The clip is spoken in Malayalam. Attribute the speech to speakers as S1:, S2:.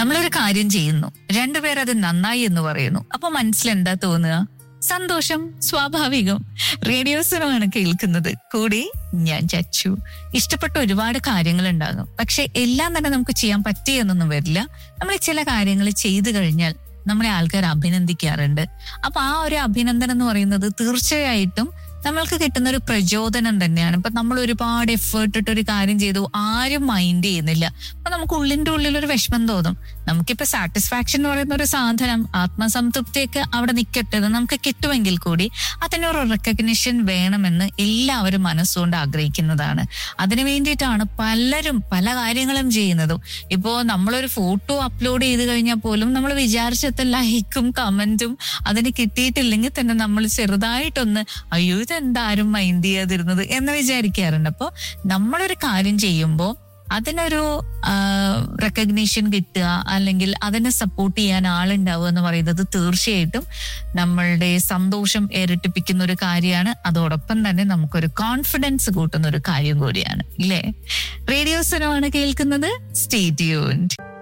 S1: നമ്മളൊരു കാര്യം ചെയ്യുന്നു രണ്ടുപേർ അത് നന്നായി എന്ന് പറയുന്നു അപ്പൊ മനസ്സിൽ എന്താ തോന്നുക സന്തോഷം സ്വാഭാവികം റേഡിയോസിനുമാണ് കേൾക്കുന്നത് കൂടി ഞാൻ ചച്ചു ഇഷ്ടപ്പെട്ട ഒരുപാട് കാര്യങ്ങൾ ഉണ്ടാകും പക്ഷെ എല്ലാം തന്നെ നമുക്ക് ചെയ്യാൻ പറ്റിയെന്നൊന്നും വരില്ല നമ്മൾ ചില കാര്യങ്ങൾ ചെയ്തു കഴിഞ്ഞാൽ നമ്മളെ ആൾക്കാർ അഭിനന്ദിക്കാറുണ്ട് അപ്പൊ ആ ഒരു അഭിനന്ദനം എന്ന് പറയുന്നത് തീർച്ചയായിട്ടും നമ്മൾക്ക് കിട്ടുന്ന ഒരു പ്രചോദനം തന്നെയാണ് ഇപ്പൊ നമ്മൾ ഒരുപാട് എഫേർട്ട് ഇട്ട് ഒരു കാര്യം ചെയ്തു ആരും മൈൻഡ് ചെയ്യുന്നില്ല അപ്പൊ നമുക്ക് ഉള്ളിന്റെ ഉള്ളിൽ ഒരു വിഷമം തോന്നും നമുക്കിപ്പോ സാറ്റിസ്ഫാക്ഷൻ എന്ന് പറയുന്ന ഒരു സാധനം ആത്മസംതൃപ്തിയൊക്കെ അവിടെ നിൽക്കട്ടെ അത് നമുക്ക് കിട്ടുമെങ്കിൽ കൂടി അതിനൊരു റെക്കഗ്നിഷൻ വേണമെന്ന് എല്ലാവരും മനസ്സുകൊണ്ട് ആഗ്രഹിക്കുന്നതാണ് അതിനു വേണ്ടിയിട്ടാണ് പലരും പല കാര്യങ്ങളും ചെയ്യുന്നതും ഇപ്പോ നമ്മളൊരു ഫോട്ടോ അപ്ലോഡ് ചെയ്ത് കഴിഞ്ഞാൽ പോലും നമ്മൾ വിചാരിച്ചത്ര ലൈക്കും കമന്റും അതിന് കിട്ടിയിട്ടില്ലെങ്കിൽ തന്നെ നമ്മൾ ചെറുതായിട്ടൊന്ന് അയ്യോ ഇതെന്താരും മൈൻഡ് ചെയ്യാതിരുന്നത് എന്ന് വിചാരിക്കാറുണ്ട് അപ്പോൾ നമ്മളൊരു കാര്യം ചെയ്യുമ്പോൾ അതിനൊരു റെക്കഗ്നീഷൻ കിട്ടുക അല്ലെങ്കിൽ അതിനെ സപ്പോർട്ട് ചെയ്യാൻ ആളുണ്ടാവുക എന്ന് പറയുന്നത് തീർച്ചയായിട്ടും നമ്മളുടെ സന്തോഷം ഇരട്ടിപ്പിക്കുന്ന ഒരു കാര്യമാണ് അതോടൊപ്പം തന്നെ നമുക്കൊരു കോൺഫിഡൻസ് കൂട്ടുന്ന ഒരു കാര്യം കൂടിയാണ് ഇല്ലേ റേഡിയോസിനുമാണ് കേൾക്കുന്നത് സ്റ്റേ ട്യൂൺഡ്